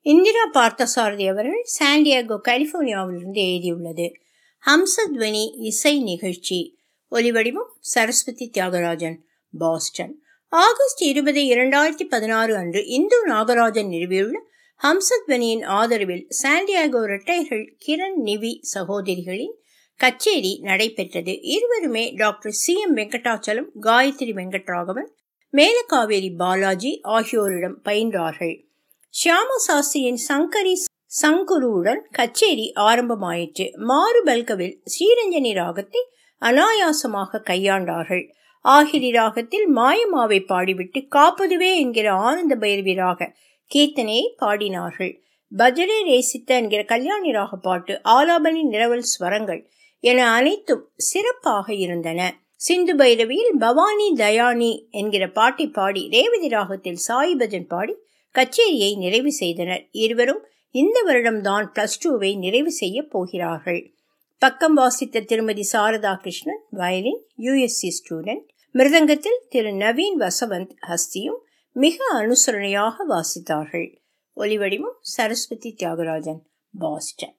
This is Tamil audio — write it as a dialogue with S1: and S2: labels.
S1: இந்திரா பார்த்தசாரதி அவர்கள் சாண்டியாகோ கலிபோர்னியாவிலிருந்து எழுதியுள்ளது ஹம்சத்வனி இசை நிகழ்ச்சி ஒலிவடிவம் சரஸ்வதி தியாகராஜன் பாஸ்டன் ஆகஸ்ட் இருபது இரண்டாயிரத்தி பதினாறு அன்று இந்து நாகராஜன் நிறுவியுள்ள ஹம்சத்வனியின் ஆதரவில் சாண்டியாகோ இரட்டைகள் கிரண் நிவி சகோதரிகளின் கச்சேரி நடைபெற்றது இருவருமே doctor C M Venkatachalam Gayathri Venkatraghavan Melakaveri Balaji ஆகியோரிடம் பயின்றார்கள் ஷியாம சாஸ்திரியின் சங்கரி சங்குருவுடன் கச்சேரி ஆரம்பமாயிற்று மாறுபல்கவில் ஸ்ரீரஞ்சனி ராகத்தை அனாயாசமாக கையாண்டார்கள் ஆகிரி ராகத்தில் மாயமாவை பாடிவிட்டு காப்பதுவே என்கிற ஆனந்த பைரவி ராக கீர்த்தனையை பாடினார்கள் பஜரே ரேசித்த என்கிற கல்யாணி ராக பாட்டு ஆலாபனி நிரவல் ஸ்வரங்கள் என அனைத்தும் சிறப்பாக இருந்தன சிந்து பைரவியில் பவானி தயானி என்கிற பாட்டை பாடி ரேவதி ராகத்தில் சாய் பஜன் பாடி கச்சேரியை நிறைவு செய்தனர் இருவரும் இந்த வருடம்தான் பிளஸ் டூவை நிறைவு செய்ய போகிறார்கள் பக்கம் வாசித்த திருமதி Sharada Krishnan violin USC student மிருதங்கத்தில் திரு நவீன் வசவந்த் ஹஸ்தியும் மிக அனுசரணையாக வாசித்தார்கள் ஒலிவடிவம் சரஸ்வதி தியாகராஜன் பாஸ்டன்